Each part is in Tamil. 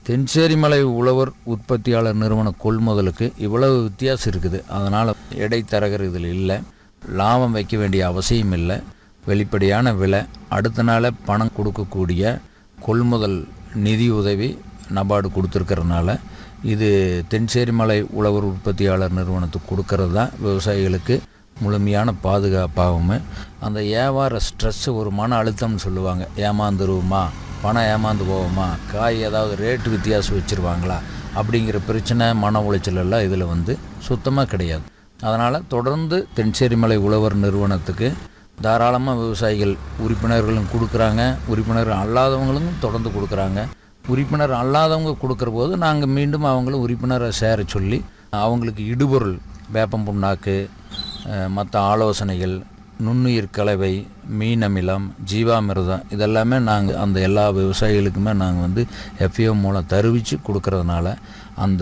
தென்சேரிமலை உழவர் உற்பத்தியாளர் நிறுவன கொள்முதலுக்கு இவ்வளவு வித்தியாசம் இருக்குது அதனால் இடைத்தரகர் இதில் இல்லை லாபம் வைக்க வேண்டிய அவசியம் இல்லை வெளிப்படையான விலை அடுத்த நாளே பணம் கொடுக்கக்கூடிய கொள்முதல் நிதி உதவி நபார்டு கொடுத்துருக்கறனால இது தென்சேரிமலை உழவர் உற்பத்தியாளர் நிறுவனத்துக்கு கொடுக்கறது தான் விவசாயிகளுக்கு முழுமையான பாதுகாப்பாகவும் அந்த வியாபார ஸ்ட்ரெஸ் ஒரு மன அழுத்தம்னு சொல்லுவாங்க ஏமாந்துருவோமா பணம் ஏமாந்து போவோமா காய் ஏதாவது ரேட்டு வித்தியாசம் வச்சுருவாங்களா அப்படிங்கிற பிரச்சனை மன உளைச்சல் எல்லாம் இதில் வந்து சுத்தமாக கிடையாது அதனால் தொடர்ந்து தென்சேரிமலை உழவர் நிறுவனத்துக்கு தாராளமாக விவசாயிகள் உறுப்பினர்களும் கொடுக்குறாங்க உறுப்பினர் அல்லாதவங்களும் தொடர்ந்து கொடுக்குறாங்க உறுப்பினர் அல்லாதவங்க கொடுக்குற போது நாங்கள் மீண்டும் அவங்களும் உறுப்பினரை சேர சொல்லி அவங்களுக்கு இடுபொருள் வேப்பம் புண்ணாக்கு மற்ற ஆலோசனைகள் நுண்ணுயிர் கலவை மீன் அமிலம் ஜீவாமிர்தம் இதெல்லாமே நாங்கள் அந்த எல்லா விவசாயிகளுக்குமே நாங்கள் வந்து எஃப்ஏ மூலம் தருவித்து கொடுக்கறதுனால அந்த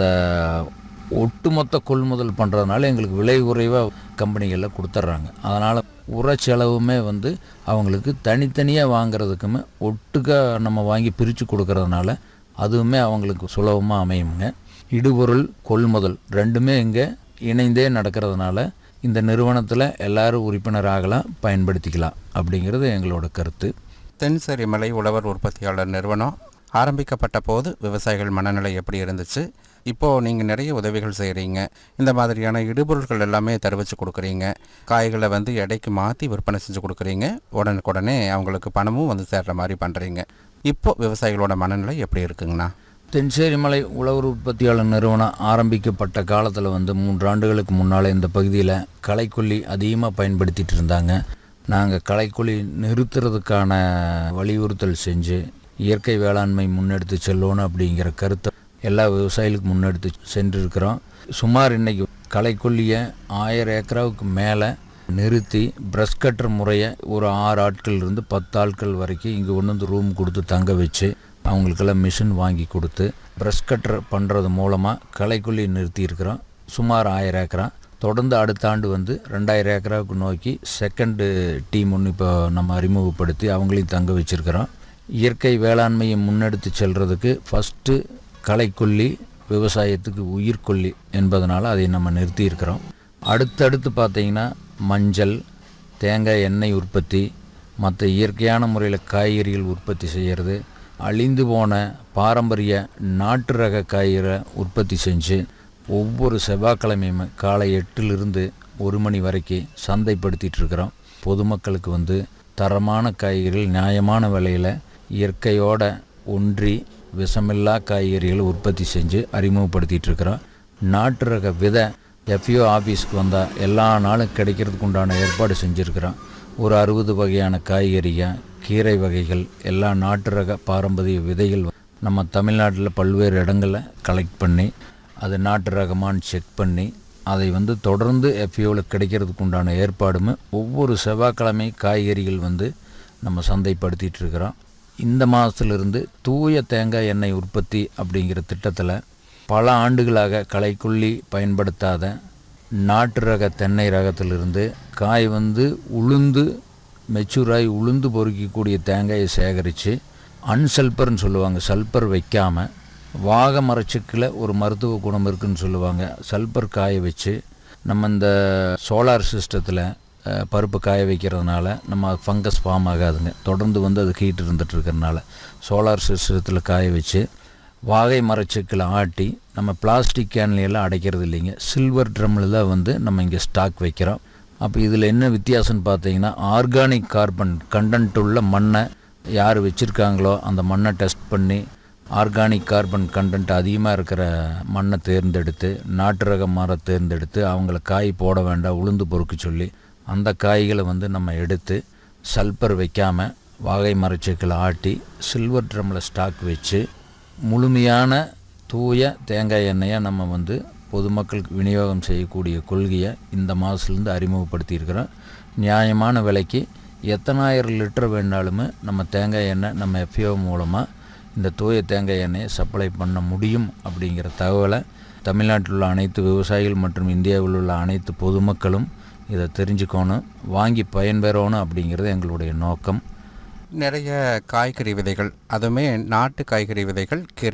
ஒட்டுமொத்த கொள்முதல் பண்ணுறதுனால எங்களுக்கு விலை குறைவாக கம்பெனிகளில் கொடுத்துட்றாங்க அதனால் உர செலவுமே வந்து அவங்களுக்கு தனித்தனியாக வாங்குறதுக்குமே ஒட்டுக்கா நம்ம வாங்கி பிரித்து கொடுக்கறதுனால அதுவுமே அவங்களுக்கு சுலபமாக அமையுங்க இடுபொருள் கொள்முதல் ரெண்டுமே இங்கே இணைந்தே நடக்கிறதுனால இந்த நிறுவனத்தில் எல்லாரும் உறுப்பினராகலாம் பயன்படுத்திக்கலாம் அப்படிங்கிறது எங்களோட கருத்து தென்செரிமலை உழவர் உற்பத்தியாளர் நிறுவனம் ஆரம்பிக்கப்பட்ட போது விவசாயிகள் மனநிலை எப்படி இருந்துச்சு இப்போது நீங்கள் நிறைய உதவிகள் செய்கிறீங்க இந்த மாதிரியான இடுபொருட்கள் எல்லாமே தெரிவித்து கொடுக்குறீங்க காய்களை வந்து எடைக்கு மாற்றி விற்பனை செஞ்சு கொடுக்குறீங்க உடனுக்குடனே அவங்களுக்கு பணமும் வந்து சேர்ற மாதிரி பண்ணுறீங்க இப்போது விவசாயிகளோட மனநிலை எப்படி இருக்குங்கண்ணா தென்சேரிமலை உழவர் உற்பத்தியாளர் நிறுவனம் ஆரம்பிக்கப்பட்ட காலத்தில் வந்து மூன்று ஆண்டுகளுக்கு முன்னால் இந்த பகுதியில் களைக்கொல்லி அதிகமாக பயன்படுத்திட்டு இருந்தாங்க நாங்கள் களைக்கொல்லி நிறுத்துறதுக்கான வலியுறுத்தல் செஞ்சு இயற்கை வேளாண்மை முன்னெடுத்து செல்லணும் அப்படிங்கிற கருத்தை எல்லா விவசாயிகளுக்கும் முன்னெடுத்து சென்றிருக்கிறோம் சுமார் இன்னைக்கு களைக்கொல்லியை ஆயிரம் ஏக்கராவுக்கு மேலே நிறுத்தி ப்ரஷ் கட்டுற முறையை ஒரு ஆறு ஆட்கள் இருந்து பத்து ஆட்கள் வரைக்கும் இங்கே கொண்டு வந்து ரூம் கொடுத்து தங்க வச்சு அவங்களுக்கெல்லாம் மிஷின் வாங்கி கொடுத்து ப்ரஷ் கட்டர் பண்ணுறது மூலமாக களைக்கொல்லி நிறுத்தி இருக்கிறோம் சுமார் ஆயிரம் ஏக்கரா தொடர்ந்து அடுத்த ஆண்டு வந்து ரெண்டாயிரம் ஏக்கராவுக்கு நோக்கி செகண்டு டீம் ஒன்று இப்போ நம்ம அறிமுகப்படுத்தி அவங்களையும் தங்க வச்சுருக்கிறோம் இயற்கை வேளாண்மையை முன்னெடுத்து செல்றதுக்கு ஃபஸ்ட்டு களைக்கொல்லி விவசாயத்துக்கு உயிர்கொல்லி என்பதனால் அதை நம்ம நிறுத்தி இருக்கிறோம் அடுத்தடுத்து பார்த்தீங்கன்னா மஞ்சள் தேங்காய் எண்ணெய் உற்பத்தி மற்ற இயற்கையான முறையில் காய்கறிகள் உற்பத்தி செய்கிறது அழிந்து போன பாரம்பரிய நாட்டு ரக காய்கறிகளை உற்பத்தி செஞ்சு ஒவ்வொரு செவ்வாய்க்கிழமையுமே காலை எட்டிலிருந்து ஒரு மணி வரைக்கும் சந்தைப்படுத்திட்டு இருக்கிறோம் பொதுமக்களுக்கு வந்து தரமான காய்கறிகள் நியாயமான விலையில் இயற்கையோட ஒன்றி விஷமில்லா காய்கறிகளை உற்பத்தி செஞ்சு அறிமுகப்படுத்திட்டு இருக்கிறோம் நாட்டு ரக விதை எஃப்இஓ ஆஃபீஸ்க்கு வந்தால் எல்லா நாளும் கிடைக்கிறதுக்கு உண்டான ஏற்பாடு செஞ்சுருக்கிறோம் ஒரு அறுபது வகையான காய்கறிகள் கீரை வகைகள் எல்லா நாட்டு ரக பாரம்பரிய விதைகள் நம்ம தமிழ்நாட்டில் பல்வேறு இடங்களில் கலெக்ட் பண்ணி அது நாட்டு ரகமான்னு செக் பண்ணி அதை வந்து தொடர்ந்து எஃப்இஓவில் கிடைக்கிறதுக்கு உண்டான ஏற்பாடுமே ஒவ்வொரு செவ்வாய்க்கிழமை காய்கறிகள் வந்து நம்ம சந்தைப்படுத்திட்டு இருக்கிறோம் இந்த மாதத்துலேருந்து தூய தேங்காய் எண்ணெய் உற்பத்தி அப்படிங்கிற திட்டத்தில் பல ஆண்டுகளாக களைக்கொல்லி பயன்படுத்தாத நாட்டு ரக தென்னை ரகத்திலிருந்து காய் வந்து உளுந்து மெச்சூராகி உளுந்து பொறுக்கக்கூடிய தேங்காயை சேகரித்து அன்சல்பர்னு சொல்லுவாங்க சல்பர் வைக்காமல் வாக மரச்சுக்கில் ஒரு மருத்துவ குணம் இருக்குன்னு சொல்லுவாங்க சல்பர் காய வச்சு நம்ம இந்த சோலார் சிஸ்டத்தில் பருப்பு காய வைக்கிறதுனால நம்ம ஃபங்கஸ் ஃபார்ம் ஆகாதுங்க தொடர்ந்து வந்து அது ஹீட் இருந்துட்டு இருக்கிறதுனால சோலார் சிஸ்டத்தில் காய வச்சு வாகை மரச்சுக்கில் ஆட்டி நம்ம பிளாஸ்டிக் கேன்லையெல்லாம் அடைக்கிறது இல்லைங்க சில்வர் ட்ரம்மில் தான் வந்து நம்ம இங்கே ஸ்டாக் வைக்கிறோம் அப்போ இதில் என்ன வித்தியாசம்னு பார்த்தீங்கன்னா ஆர்கானிக் கார்பன் கண்டென்ட் உள்ள மண்ணை யார் வச்சுருக்காங்களோ அந்த மண்ணை டெஸ்ட் பண்ணி ஆர்கானிக் கார்பன் கண்டென்ட் அதிகமாக இருக்கிற மண்ணை தேர்ந்தெடுத்து நாட்டு ரக மரம் தேர்ந்தெடுத்து அவங்கள காய் போட வேண்டாம் உளுந்து பொறுக்க சொல்லி அந்த காய்களை வந்து நம்ம எடுத்து சல்பர் வைக்காமல் வாகை மரச்செக்கில் ஆட்டி சில்வர் ட்ரம்மில் ஸ்டாக் வச்சு முழுமையான தூய தேங்காய் எண்ணெயை நம்ம வந்து பொதுமக்களுக்கு விநியோகம் செய்யக்கூடிய கொள்கையை இந்த மாதத்துலேருந்து அறிமுகப்படுத்தியிருக்கிறோம் நியாயமான விலைக்கு எத்தனாயிரம் லிட்டர் வேணாலுமே நம்ம தேங்காய் எண்ணெய் நம்ம எஃப்ஓ மூலமாக இந்த தூய தேங்காய் எண்ணெயை சப்ளை பண்ண முடியும் அப்படிங்கிற தகவலை தமிழ்நாட்டில் உள்ள அனைத்து விவசாயிகள் மற்றும் இந்தியாவில் உள்ள அனைத்து பொதுமக்களும் இதை தெரிஞ்சுக்கணும் வாங்கி பயன்பெறணும் அப்படிங்கிறது எங்களுடைய நோக்கம் நிறைய காய்கறி விதைகள் அதுவுமே நாட்டு காய்கறி விதைகள் கீரை